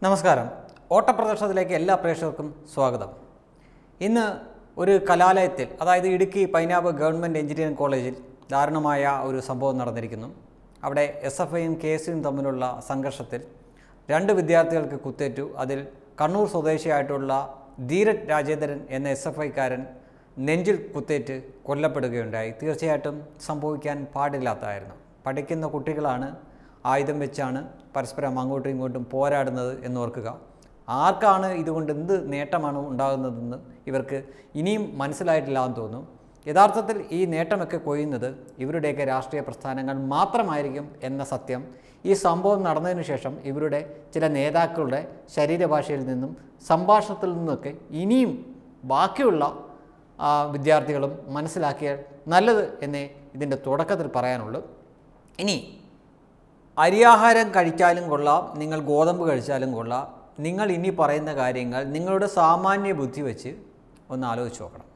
നമസ്കാരം ഓട്ടപ്രദർശനത്തിലേക്ക് എല്ലാ പ്രേക്ഷകർക്കും സ്വാഗതം ഇന്ന് ഒരു കലാലയത്തിൽ അതായത് ഇടുക്കി പൈനാവ് ഗവൺമെൻറ് എഞ്ചിനീയറിംഗ് കോളേജിൽ ദാരുണമായ ഒരു സംഭവം നടന്നിരിക്കുന്നു അവിടെ എസ് എഫ് ഐയും കെ എസ് യും തമ്മിലുള്ള സംഘർഷത്തിൽ രണ്ട് വിദ്യാർത്ഥികൾക്ക് കുത്തേറ്റു അതിൽ കണ്ണൂർ സ്വദേശിയായിട്ടുള്ള ധീരജ് രാജേന്ദ്രൻ എന്ന എസ് എഫ് ഐക്കാരൻ നെഞ്ചിൽ കുത്തേറ്റ് കൊല്ലപ്പെടുകയുണ്ടായി തീർച്ചയായിട്ടും സംഭവിക്കാൻ പാടില്ലാത്തതായിരുന്നു പഠിക്കുന്ന കുട്ടികളാണ് ആയുധം വെച്ചാണ് പരസ്പരം അങ്ങോട്ടും ഇങ്ങോട്ടും പോരാടുന്നത് എന്ന് ഓർക്കുക ആർക്കാണ് ഇതുകൊണ്ട് എന്ത് നേട്ടമാണ് ഉണ്ടാകുന്നതെന്ന് ഇവർക്ക് ഇനിയും മനസ്സിലായിട്ടില്ല എന്ന് തോന്നുന്നു യഥാർത്ഥത്തിൽ ഈ നേട്ടമൊക്കെ കൊയ്യുന്നത് ഇവരുടെയൊക്കെ രാഷ്ട്രീയ പ്രസ്ഥാനങ്ങൾ മാത്രമായിരിക്കും എന്ന സത്യം ഈ സംഭവം നടന്നതിന് ശേഷം ഇവരുടെ ചില നേതാക്കളുടെ ശരീരഭാഷയിൽ നിന്നും സംഭാഷണത്തിൽ നിന്നൊക്കെ ഇനിയും ബാക്കിയുള്ള ആ, വിദ്യാർത്ഥികളും മനസ്സിലാക്കിയാൽ നല്ലത് എന്നേ ഇതിൻ്റെ തുടക്കത്തിൽ പറയാനുള്ളൂ ഇനി അരിയാഹാരം കഴിച്ചാലും കൊള്ളാം നിങ്ങൾ ഗോതമ്പ് കഴിച്ചാലും കൊള്ളാം നിങ്ങൾ ഇനി പറയുന്ന കാര്യങ്ങൾ നിങ്ങളുടെ സാമാന്യ ബുദ്ധി വെച്ച് ഒന്ന് ആലോചിച്ച് നോക്കണം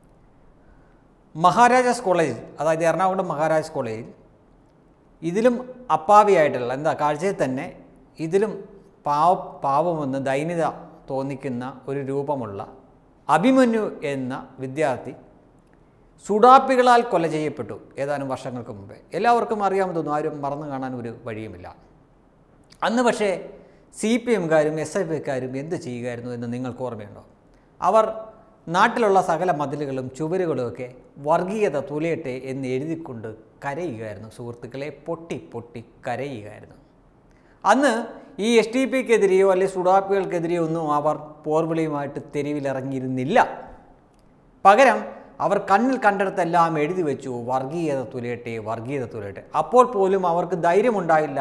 മഹാരാജാസ് കോളേജ് അതായത് എറണാകുളം മഹാരാജാസ് കോളേജിൽ ഇതിലും അപ്പാവിയായിട്ടുള്ള എന്താ കാഴ്ചയിൽ തന്നെ ഇതിലും പാവ പാവമെന്ന് ദൈന്യത തോന്നിക്കുന്ന ഒരു രൂപമുള്ള അഭിമന്യു എന്ന വിദ്യാർത്ഥി സുഡാപ്പികളാൽ കൊല ചെയ്യപ്പെട്ടു ഏതാനും വർഷങ്ങൾക്ക് മുമ്പേ എല്ലാവർക്കും അറിയാമെന്ന് തോന്നുന്നു ആരും മറന്നു കാണാൻ ഒരു വഴിയുമില്ല അന്ന് പക്ഷേ സി പി എംകാരും എസ് എഫ് ഐക്കാരും എന്ത് ചെയ്യുമായിരുന്നു എന്ന് നിങ്ങൾക്ക് ഓർമ്മയുണ്ടോ അവർ നാട്ടിലുള്ള സകല മതിലുകളും ചുവരുകളുമൊക്കെ വർഗീയത തുലയട്ടെ എന്ന് എഴുതിക്കൊണ്ട് കരയുകയായിരുന്നു സുഹൃത്തുക്കളെ പൊട്ടി പൊട്ടി കരയുകയായിരുന്നു അന്ന് ഈ എസ് ടി പിക്കെതിരെയോ അല്ലെങ്കിൽ സുഡാപ്പികൾക്കെതിരെയോ ഒന്നും അവർ പോർവിളിയുമായിട്ട് തെരുവിലിറങ്ങിയിരുന്നില്ല പകരം അവർ കണ്ണിൽ കണ്ടെടുത്തെല്ലാം എഴുതി വെച്ചു വർഗീയത തുലയട്ടെ വർഗീയത തുലയട്ടെ അപ്പോൾ പോലും അവർക്ക് ധൈര്യമുണ്ടായില്ല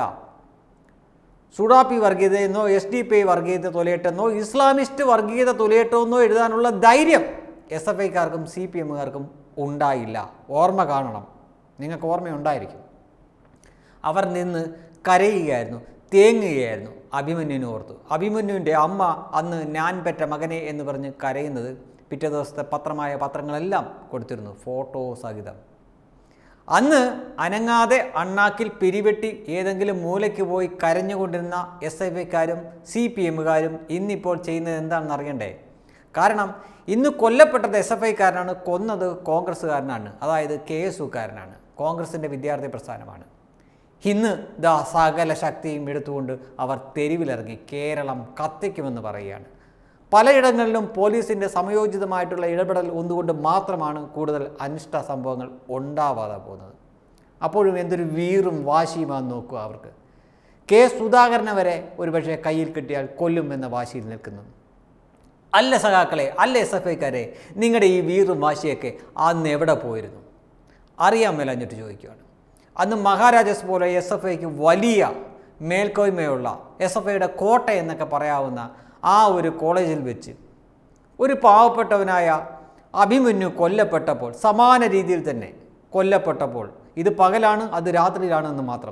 സുഡാപ്പി വർഗീയതയെന്നോ എസ് ഡി പി ഐ വർഗീയത തുലയട്ടെന്നോ ഇസ്ലാമിസ്റ്റ് വർഗീയത തുലയട്ടെന്നോ എഴുതാനുള്ള ധൈര്യം എസ് എഫ് ഐക്കാർക്കും സി പി എമ്മുകാർക്കും ഉണ്ടായില്ല ഓർമ്മ കാണണം നിങ്ങൾക്ക് ഓർമ്മയുണ്ടായിരിക്കും അവർ നിന്ന് കരയുകയായിരുന്നു തേങ്ങുകയായിരുന്നു അഭിമന്യുവിനെ ഓർത്തു അഭിമന്യുവിൻ്റെ അമ്മ അന്ന് ഞാൻ പെറ്റ മകനെ എന്ന് പറഞ്ഞ് കരയുന്നത് പിറ്റേ ദിവസത്തെ പത്രമായ പത്രങ്ങളെല്ലാം കൊടുത്തിരുന്നു ഫോട്ടോ സഹിതം അന്ന് അനങ്ങാതെ അണ്ണാക്കിൽ പിരിവെട്ടി ഏതെങ്കിലും മൂലയ്ക്ക് പോയി കരഞ്ഞുകൊണ്ടിരുന്ന എസ് ഐ എക്കാരും സി പി എമ്മുകാരും ഇന്നിപ്പോൾ ചെയ്യുന്നത് എന്താണെന്ന് അറിയണ്ടേ കാരണം ഇന്ന് കൊല്ലപ്പെട്ടത് എസ് എഫ് ഐക്കാരനാണ് കൊന്നത് കോൺഗ്രസ്സുകാരനാണ് അതായത് കെ എസ് യുക്കാരനാണ് കോൺഗ്രസിൻ്റെ വിദ്യാർത്ഥി പ്രസ്ഥാനമാണ് ഇന്ന് ദാ സകല ശക്തിയും എടുത്തുകൊണ്ട് അവർ തെരുവിലിറങ്ങി കേരളം കത്തിക്കുമെന്ന് പറയുകയാണ് പലയിടങ്ങളിലും പോലീസിൻ്റെ സമയോചിതമായിട്ടുള്ള ഇടപെടൽ ഒന്നുകൊണ്ട് മാത്രമാണ് കൂടുതൽ അനിഷ്ട സംഭവങ്ങൾ ഉണ്ടാവാതെ പോകുന്നത് അപ്പോഴും എന്തൊരു വീറും വാശിയുമാണെന്ന് നോക്കുക അവർക്ക് കെ സുധാകരനെ വരെ ഒരുപക്ഷെ കയ്യിൽ കിട്ടിയാൽ കൊല്ലും എന്ന വാശിയിൽ നിൽക്കുന്നു അല്ല സഖാക്കളെ അല്ല എസ് എഫ് ഐക്കാരെ നിങ്ങളുടെ ഈ വീറും വാശിയൊക്കെ അന്ന് എവിടെ പോയിരുന്നു അറിയാൻ മേലഞ്ഞിട്ട് ചോദിക്കുകയാണ് അന്ന് മഹാരാജാസ് പോലെ എസ് എഫ് ഐക്ക് വലിയ മേൽക്കോയ്മയുള്ള എസ് എഫ് ഐയുടെ കോട്ട എന്നൊക്കെ പറയാവുന്ന ആ ഒരു കോളേജിൽ വെച്ച് ഒരു പാവപ്പെട്ടവനായ അഭിമന്യു കൊല്ലപ്പെട്ടപ്പോൾ സമാന രീതിയിൽ തന്നെ കൊല്ലപ്പെട്ടപ്പോൾ ഇത് പകലാണ് അത് രാത്രിയിലാണ് എന്ന് മാത്രം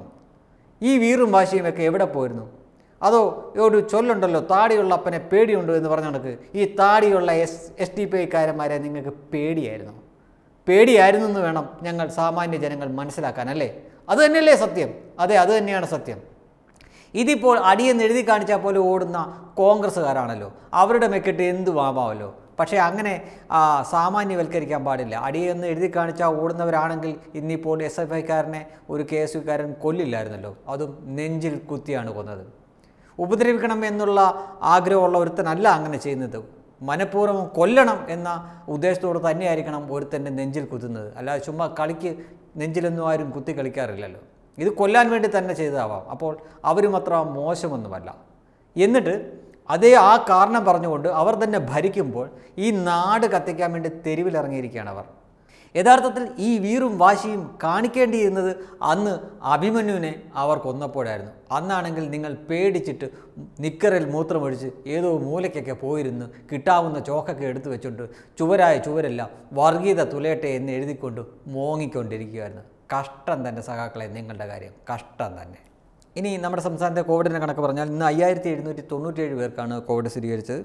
ഈ വീറും വാശിയും ഒക്കെ എവിടെ പോയിരുന്നു അതോ ഒരു ചൊല്ലുണ്ടല്ലോ താടിയുള്ള അപ്പനെ പേടിയുണ്ട് എന്ന് പറഞ്ഞ കണക്ക് ഈ താടിയുള്ള എസ് എസ് ടി പി ഐക്കാരന്മാരെ നിങ്ങൾക്ക് പേടിയായിരുന്നു പേടിയായിരുന്നു എന്ന് വേണം ഞങ്ങൾ സാമാന്യ ജനങ്ങൾ മനസ്സിലാക്കാൻ അല്ലേ അത് തന്നെയല്ലേ സത്യം അതെ അത് തന്നെയാണ് സത്യം ഇതിപ്പോൾ അടിയെന്ന് എഴുതി കാണിച്ചാൽ പോലും ഓടുന്ന കോൺഗ്രസ്സുകാരാണല്ലോ അവരുടെ മെക്കിട്ട് എന്ത് വാമാവല്ലോ പക്ഷേ അങ്ങനെ ആ, സാമാന്യവൽക്കരിക്കാൻ പാടില്ല അടിയെന്ന് എഴുതി കാണിച്ചാൽ ഓടുന്നവരാണെങ്കിൽ ഇന്നിപ്പോൾ എസ് എഫ് ഐക്കാരനെ ഒരു കെ എസ് യുക്കാരൻ കൊല്ലില്ലായിരുന്നല്ലോ അതും നെഞ്ചിൽ കുത്തിയാണ് കൊന്നത് ഉപദ്രവിക്കണം എന്നുള്ള ആഗ്രഹമുള്ള ഒരുത്തനല്ല അങ്ങനെ ചെയ്യുന്നത് മനഃപൂർവ്വം കൊല്ലണം എന്ന ഉദ്ദേശത്തോട് തന്നെയായിരിക്കണം ഒരുത്തൻ്റെ നെഞ്ചിൽ കുത്തുന്നത് അല്ലാതെ ചുമ്മാ കളിക്ക് നെഞ്ചിലൊന്നും ആരും കുത്തി കളിക്കാറില്ലല്ലോ ഇത് കൊല്ലാൻ വേണ്ടി തന്നെ ചെയ്തതാവാം അപ്പോൾ അവരും അത്ര മോശമൊന്നുമല്ല എന്നിട്ട് അതേ ആ കാരണം പറഞ്ഞുകൊണ്ട് അവർ തന്നെ ഭരിക്കുമ്പോൾ ഈ നാട് കത്തിക്കാൻ വേണ്ടി തെരുവിലിറങ്ങിയിരിക്കുകയാണ് അവർ യഥാർത്ഥത്തിൽ ഈ വീറും വാശിയും കാണിക്കേണ്ടിയിരുന്നത് അന്ന് അഭിമന്യുവിനെ അവർ കൊന്നപ്പോഴായിരുന്നു അന്നാണെങ്കിൽ നിങ്ങൾ പേടിച്ചിട്ട് നിക്കറിൽ മൂത്രമൊഴിച്ച് ഏതോ മൂലയ്ക്കൊക്കെ പോയിരുന്ന് കിട്ടാവുന്ന ചോക്കൊക്കെ എടുത്തു വെച്ചുകൊണ്ട് ചുവരായ ചുവരെല്ലാം വർഗീയത തുലയട്ടെ എന്ന് എഴുതിക്കൊണ്ട് മോങ്ങിക്കൊണ്ടിരിക്കുകയായിരുന്നു കഷ്ടം തന്നെ സഖാക്കളെ നിങ്ങളുടെ കാര്യം കഷ്ടം തന്നെ ഇനി നമ്മുടെ സംസ്ഥാനത്തെ കോവിഡിൻ്റെ കണക്ക് പറഞ്ഞാൽ ഇന്ന് അയ്യായിരത്തി എഴുന്നൂറ്റി തൊണ്ണൂറ്റേഴ് പേർക്കാണ് കോവിഡ് സ്ഥിരീകരിച്ചത്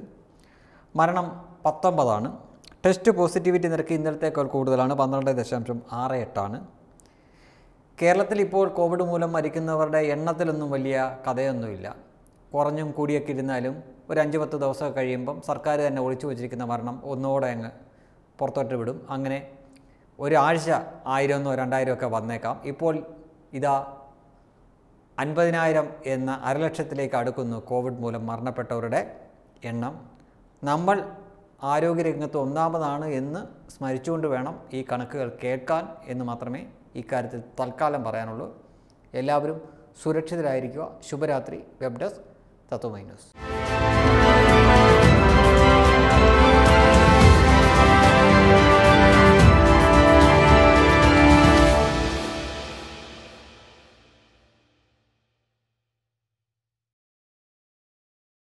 മരണം പത്തൊമ്പതാണ് ടെസ്റ്റ് പോസിറ്റിവിറ്റി നിരക്ക് ഇന്നലത്തേക്കാൾ കൂടുതലാണ് പന്ത്രണ്ട് ദശാംശം ആറ് എട്ടാണ് കേരളത്തിൽ ഇപ്പോൾ കോവിഡ് മൂലം മരിക്കുന്നവരുടെ എണ്ണത്തിലൊന്നും വലിയ കഥയൊന്നുമില്ല കുറഞ്ഞും കൂടിയൊക്കെ ഇരുന്നാലും ഒരു അഞ്ച് പത്ത് ദിവസമൊക്കെ കഴിയുമ്പം സർക്കാർ തന്നെ ഒളിച്ചു വച്ചിരിക്കുന്ന മരണം ഒന്നുകൂടെ അങ്ങ് പുറത്തോട്ട് വിടും അങ്ങനെ ഒരാഴ്ച ആയിരമോ രണ്ടായിരം ഒക്കെ വന്നേക്കാം ഇപ്പോൾ ഇതാ അൻപതിനായിരം എന്ന അരലക്ഷത്തിലേക്ക് അടുക്കുന്നു കോവിഡ് മൂലം മരണപ്പെട്ടവരുടെ എണ്ണം നമ്മൾ ആരോഗ്യരംഗത്ത് ഒന്നാമതാണ് എന്ന് സ്മരിച്ചുകൊണ്ട് വേണം ഈ കണക്കുകൾ കേൾക്കാൻ എന്ന് മാത്രമേ ഇക്കാര്യത്തിൽ തൽക്കാലം പറയാനുള്ളൂ എല്ലാവരും സുരക്ഷിതരായിരിക്കുക ശുഭരാത്രി വെബ് ഡെസ്ക് തത്വമൈ ന്യൂസ്